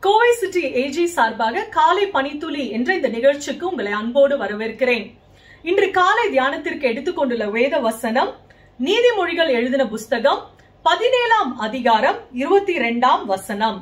Kovai city AG சார்பாக காலை பனித்துளி என்ற இந்த நிகழ்ச்சிக்கு உங்களை அன்போடு வரவேற்கிறேன் இன்று காலை தியானத்திற்கு எடுத்துக்கொண்டுள்ள வேத வசனம் நீதிமொழிகள் எழுதின புஸ்தகம் பதினேழாம் அதிகாரம் இருபத்தி இரண்டாம் வசனம்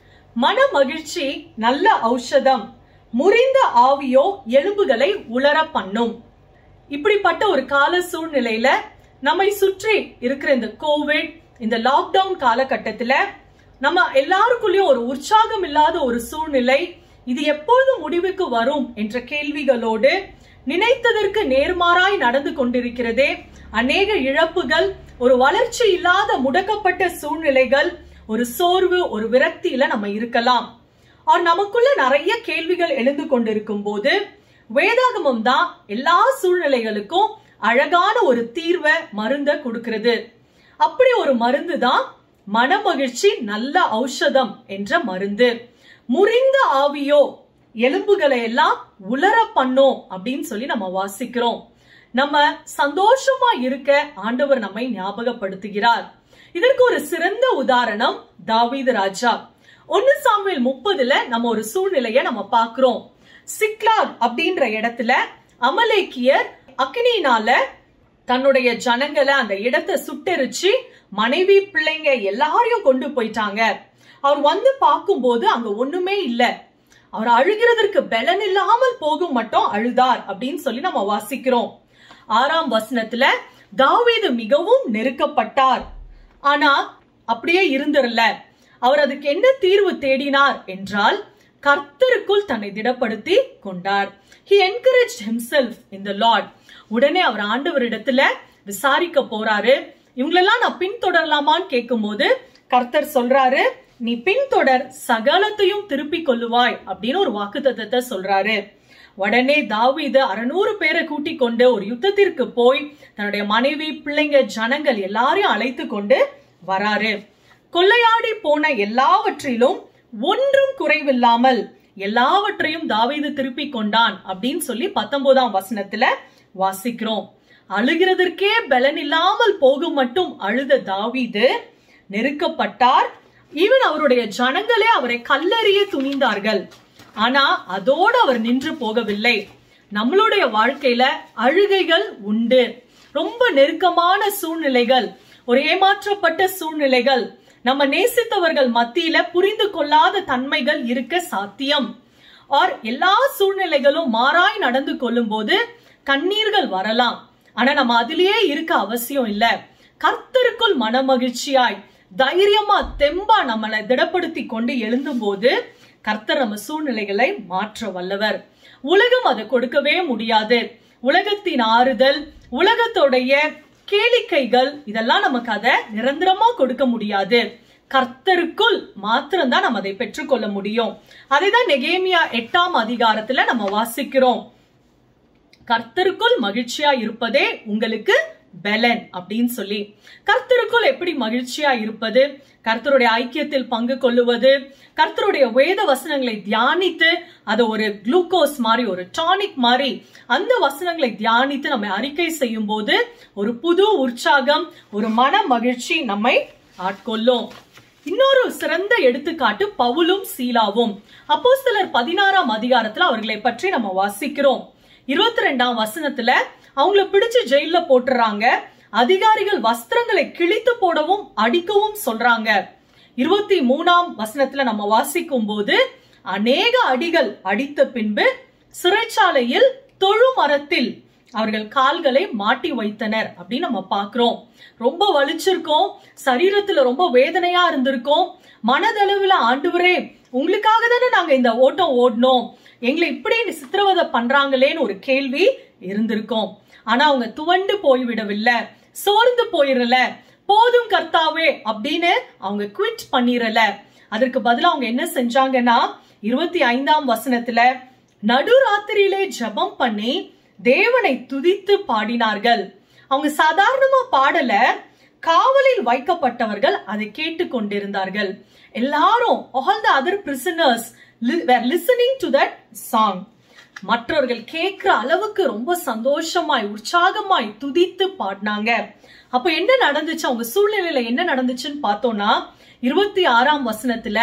மன மகிழ்ச்சி நல்ல ஔஷதம் முறிந்த ஆவியோ எலும்புகளை உலர பண்ணும் இப்படிப்பட்ட ஒரு கால சூழ்நிலையில நம்மை சுற்றி இருக்கிற இந்த கோவிட் இந்த லாக்டவுன் காலகட்டத்துல நம்ம எல்லாருக்குள்ளயும் ஒரு உற்சாகம் இல்லாத ஒரு சூழ்நிலை இது எப்பொழுது முடிவுக்கு வரும் என்ற கேள்விகளோடு நினைத்ததற்கு நேர்மாறாய் நடந்து கொண்டிருக்கிறதே அநேக இழப்புகள் ஒரு வளர்ச்சி இல்லாத முடக்கப்பட்ட சூழ்நிலைகள் ஒரு சோர்வு ஒரு விரக்தியில நம்ம இருக்கலாம் அவர் நமக்குள்ள நிறைய கேள்விகள் எழுந்து கொண்டிருக்கும் போது வேதாகமம் தான் எல்லா சூழ்நிலைகளுக்கும் அழகான ஒரு தீர்வை மருந்த கொடுக்கிறது அப்படி ஒரு மருந்து தான் மனமகிழ்ச்சி நல்ல ஔஷதம் என்ற மருந்து முறிந்த ஆவியோ எலும்புகளை எல்லாம் உலர பண்ணோம் அப்படின்னு சொல்லி நம்ம வாசிக்கிறோம் நம்ம சந்தோஷமா இருக்க ஆண்டவர் நம்மை ஞாபகப்படுத்துகிறார் இதற்கு ஒரு சிறந்த உதாரணம் தாவீது ராஜா ஒன்னு சாமுவேல் முப்பதுல நம்ம ஒரு சூழ்நிலைய நம்ம பாக்குறோம் சிக்லாக் அப்படின்ற இடத்துல அமலேக்கியர் அக்னினால தன்னுடைய ஜனங்களை அந்த இடத்தை சுட்டெரிச்சு மனைவி பிள்ளைங்க எல்லாரையும் கொண்டு போயிட்டாங்க அவர் வந்து பார்க்கும்போது அங்க ஒண்ணுமே இல்ல அவர் அழுகிறதற்கு பலன் இல்லாமல் போகும் மட்டும் அழுதார் அப்படின்னு சொல்லி நம்ம வாசிக்கிறோம் ஆறாம் வசனத்துல தாவீது மிகவும் நெருக்கப்பட்டார் ஆனா அப்படியே இருந்திரல அவர் அதுக்கு என்ன தீர்வு தேடினார் என்றால் கர்த்தருக்குள் தன்னை திடப்படுத்தி கொண்டார் he encourage himself in the lord உடனே அவர் ஆண்டவரிடத்துல விசாரிக்க போறாரு இவங்களெல்லாம் நான் பின்தொடரலாமான்னு கேட்கும்போது கர்த்தர் சொல்றாரு நீ பின்தொடர் சகலத்தையும் திருப்பி கொள்ளுவாய் அப்படின்னு ஒரு வாக்குத்தத்தத்தை சொல்றாரு உடனே தாவீது அறுநூறு பேரை கூட்டிக் கொண்டு ஒரு யுத்தத்திற்கு போய் தன்னுடைய மனைவி பிள்ளைங்க ஜனங்கள் எல்லாரையும் அழைத்து கொண்டு வராரு கொள்ளையாடி போன எல்லாவற்றிலும் ஒன்றும் குறைவில்லாமல் எல்லாவற்றையும் தாவீது திருப்பி கொண்டான் அப்படின்னு சொல்லி பத்தொன்பதாம் வசனத்துல வாசிக்கிறோம் அழுகிறதற்கே பலன் இல்லாமல் போகும் மட்டும் அழுத தாவீது நெருக்கப்பட்டார் ஈவன் அவருடைய ஜனங்களே அவரை கல்லறிய துணிந்தார்கள் ஆனா அதோடு அவர் நின்று போகவில்லை நம்மளுடைய வாழ்க்கையில அழுகைகள் உண்டு ரொம்ப நெருக்கமான சூழ்நிலைகள் ஒரு ஏமாற்றப்பட்ட சூழ்நிலைகள் நம்ம நேசித்தவர்கள் மத்தியில புரிந்து கொள்ளாத தன்மைகள் இருக்க சாத்தியம் ஆர் எல்லா சூழ்நிலைகளும் மாறாய் நடந்து கொள்ளும் போது கண்ணீர்கள் வரலாம் ஆனா நம்ம அதிலேயே இருக்க அவசியம் இல்ல கர்த்தருக்குள் மனமகிழ்ச்சியாய் தைரியமா தெம்பா நம்மளை திடப்படுத்தி கொண்டு எழுந்தும் போது கர்த்தர் நம்ம சூழ்நிலைகளை மாற்ற வல்லவர் உலகம் அதை கொடுக்கவே முடியாது உலகத்தின் ஆறுதல் உலகத்தோடைய கேளிக்கைகள் இதெல்லாம் நமக்கு அதை நிரந்தரமா கொடுக்க முடியாது கர்த்தருக்குள் மாத்திரம்தான் நம்ம அதை பெற்றுக்கொள்ள முடியும் அதை தான் நெகேமியா எட்டாம் அதிகாரத்துல நம்ம வாசிக்கிறோம் கர்த்தருக்குள் மகிழ்ச்சியா இருப்பதே உங்களுக்கு பெலன் அப்படின்னு சொல்லி கர்த்தருக்குள் எப்படி மகிழ்ச்சியா இருப்பது கர்த்தருடைய ஐக்கியத்தில் பங்கு கொள்ளுவது கர்த்தருடைய வேத வசனங்களை தியானித்து அதை ஒரு குளுக்கோஸ் மாதிரி ஒரு டானிக் மாதிரி அந்த வசனங்களை தியானித்து நம்ம அறிக்கை செய்யும் போது ஒரு புது உற்சாகம் ஒரு மன மகிழ்ச்சி நம்மை ஆட்கொள்ளும் இன்னொரு சிறந்த எடுத்துக்காட்டு பவுலும் சீலாவும் அப்போ சிலர் பதினாறாம் அதிகாரத்துல அவர்களை பற்றி நம்ம வாசிக்கிறோம் இருபத்தி ரெண்டாம் வசனத்துல அவங்கள பிடிச்சு ஜெயில போட்டுறாங்க அதிகாரிகள் வஸ்திரங்களை கிழித்து போடவும் அடிக்கவும் சொல்றாங்க இருபத்தி மூணாம் வசனத்துல நம்ம வாசிக்கும் போது அநேக அடிகள் அடித்த பின்பு சிறைச்சாலையில் தொழு மரத்தில் அவர்கள் கால்களை மாட்டி வைத்தனர் அப்படின்னு நம்ம பாக்குறோம் ரொம்ப வலிச்சிருக்கோம் சரீரத்துல ரொம்ப வேதனையா இருந்திருக்கோம் மனதளவுல ஆண்டவரே உங்களுக்காக தானே நாங்க இந்த ஓட்டம் ஓடணும் எங்களை இப்படி சித்திரவதை பண்றாங்களேன்னு ஒரு கேள்வி இருந்திருக்கோம் ஆனா அவங்க துவண்டு போய்விடவில்லை சோர்ந்து போயிடல போதும் கர்த்தாவே அப்படின்னு அவங்க குவிட் பண்ணிரல அதற்கு பதிலா அவங்க என்ன செஞ்சாங்கன்னா இருபத்தி ஐந்தாம் வசனத்துல நடுராத்திரியிலே ஜபம் பண்ணி தேவனை துதித்து பாடினார்கள் அவங்க சாதாரணமா பாடல காவலில் வைக்கப்பட்டவர்கள் அதை கேட்டு கொண்டிருந்தார்கள் எல்லாரும் all the other prisoners listening to that song மற்றவர்கள் கேட்கிற அளவுக்கு ரொம்ப சந்தோஷமாய் உற்சாகமாய் துதித்து பாடினாங்க அப்ப என்ன நடந்துச்சு அவங்க சூழ்நிலையில என்ன நடந்துச்சுன்னு பார்த்தோம்னா இருபத்தி ஆறாம் வசனத்துல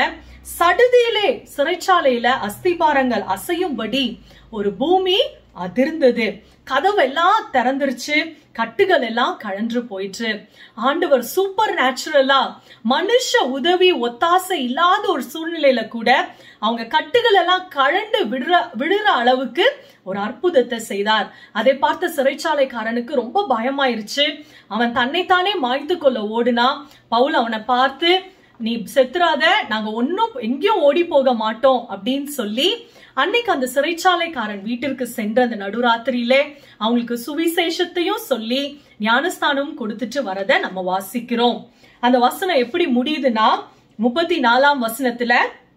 சடுதியிலே சிறைச்சாலையில அஸ்திபாரங்கள் அசையும்படி ஒரு பூமி அதிர்ந்தது கதவெல்லாம் திறந்துருச்சு கட்டுகள் எல்லாம் கழன்று போயிற்று ஆண்டவர் சூப்பர் நேச்சுரலா மனுஷ உதவி ஒத்தாசை இல்லாத ஒரு சூழ்நிலையில கூட அவங்க கட்டுகள் எல்லாம் கழண்டு விடுற விடுற அளவுக்கு ஒரு அற்புதத்தை செய்தார் அதை பார்த்த சிறைச்சாலைக்காரனுக்கு ரொம்ப பயமாயிருச்சு அவன் தன்னைத்தானே மாய்த்து கொள்ள ஓடுனா பவுல் அவனை பார்த்து நீ செத்துறாத நாங்க ஒன்னும் எங்கேயும் ஓடி போக மாட்டோம் அப்படின்னு சொல்லி அன்னைக்கு அந்த சிறைச்சாலைக்காரன் வீட்டிற்கு சென்ற அந்த நடுராத்திரியிலே அவங்களுக்கு சுவிசேஷத்தையும் சொல்லி ஞானஸ்தானம் கொடுத்துட்டு வரத நம்ம வாசிக்கிறோம் அந்த வசனம் எப்படி முடியுதுன்னா முப்பத்தி நாலாம் வசனத்துல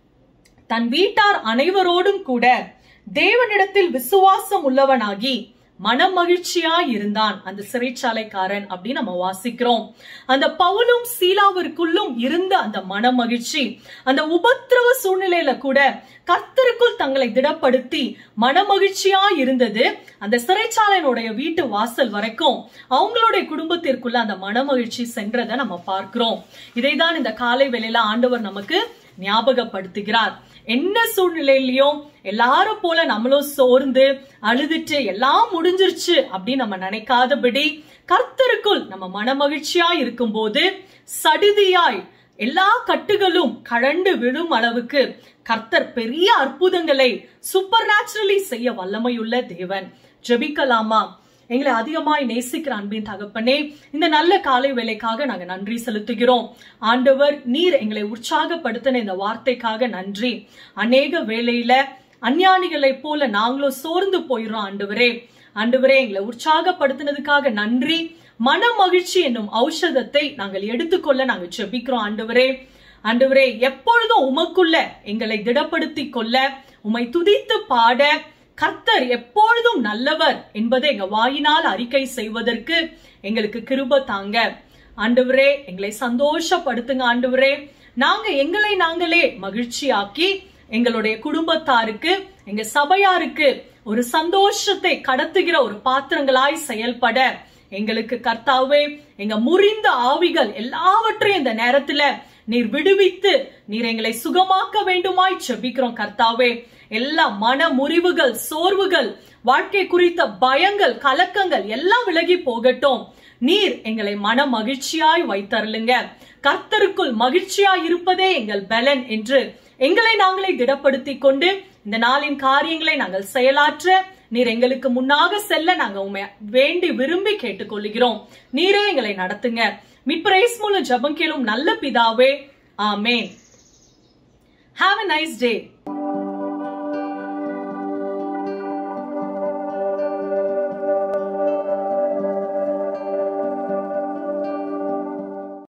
தன் வீட்டார் அனைவரோடும் கூட தேவனிடத்தில் விசுவாசம் உள்ளவனாகி மனம் மகிழ்ச்சியா இருந்தான் அந்த சிறைச்சாலைக்காரன் அப்படின்னு நம்ம வாசிக்கிறோம் அந்த பவுலும் சீலாவிற்குள்ளும் இருந்த அந்த மன மகிழ்ச்சி அந்த உபத்திரவ சூழ்நிலையில கூட கர்த்தருக்குள் தங்களை திடப்படுத்தி மன மகிழ்ச்சியா இருந்தது அந்த சிறைச்சாலையினுடைய வீட்டு வாசல் வரைக்கும் அவங்களுடைய குடும்பத்திற்குள்ள அந்த மன மகிழ்ச்சி சென்றதை நம்ம பார்க்கிறோம் இதைதான் இந்த காலை வேளையில ஆண்டவர் நமக்கு ஞாபகப்படுத்துகிறார் என்ன சூழ்நிலையிலயும் எல்லாரும் போல நம்மளும் சோர்ந்து அழுதுட்டு எல்லாம் முடிஞ்சிருச்சு அப்படின்னு நம்ம நினைக்காதபடி கர்த்தருக்குள் நம்ம மனமகிழ்ச்சியா இருக்கும்போது சடிதியாய் எல்லா கட்டுகளும் கழண்டு விழும் அளவுக்கு கர்த்தர் பெரிய அற்புதங்களை சூப்பர் நேச்சுரலி செய்ய வல்லமையுள்ள தேவன் ஜெபிக்கலாமா எங்களை அதிகமாய் நேசிக்கிற அன்பின் தகப்பனே இந்த நல்ல காலை வேலைக்காக நாங்க நன்றி செலுத்துகிறோம் ஆண்டவர் நீர் எங்களை உற்சாகப்படுத்தின இந்த வார்த்தைக்காக நன்றி அநேக வேலையில அஞ்ஞானிகளை போல நாங்களும் சோர்ந்து போயிடுறோம் ஆண்டவரே ஆண்டவரே எங்களை உற்சாகப்படுத்தினதுக்காக நன்றி மன மகிழ்ச்சி என்னும் ஔஷதத்தை நாங்கள் எடுத்துக்கொள்ள நாங்கள் செபிக்கிறோம் ஆண்டவரே ஆண்டவரே எப்பொழுதும் உமக்குள்ள எங்களை திடப்படுத்தி கொள்ள உமை துதித்து பாட கர்த்தர் எப்பொழுதும் நல்லவர் என்பதை எங்க வாயினால் அறிக்கை செய்வதற்கு எங்களுக்கு கிருப தாங்க ஆண்டவரே எங்களை சந்தோஷப்படுத்துங்க ஆண்டவரே நாங்க எங்களை நாங்களே மகிழ்ச்சியாக்கி எங்களுடைய குடும்பத்தாருக்கு எங்க சபையாருக்கு ஒரு சந்தோஷத்தை கடத்துகிற ஒரு பாத்திரங்களாய் செயல்பட எங்களுக்கு கர்த்தாவே எங்க முறிந்த ஆவிகள் எல்லாவற்றையும் இந்த நேரத்துல நீர் விடுவித்து நீர் எங்களை சுகமாக்க வேண்டுமாய் செபிக்கிறோம் கர்த்தாவே எல்லா மன முறிவுகள் சோர்வுகள் வாழ்க்கை குறித்த பயங்கள் கலக்கங்கள் எல்லாம் விலகி போகட்டும் நீர் எங்களை மன மகிழ்ச்சியாய் வைத்தருளுங்க கர்த்தருக்குள் மகிழ்ச்சியாய் இருப்பதே எங்கள் பலன் என்று எங்களை நாங்களே திடப்படுத்திக் கொண்டு இந்த நாளின் காரியங்களை நாங்கள் செயலாற்ற நீர் எங்களுக்கு முன்னாக செல்ல நாங்க உண்மை வேண்டி விரும்பி கேட்டுக்கொள்கிறோம் நீரே எங்களை நடத்துங்க மிப்ரைஸ் மூலம் ஜபம் கேளும் நல்ல பிதாவே amen have a nice day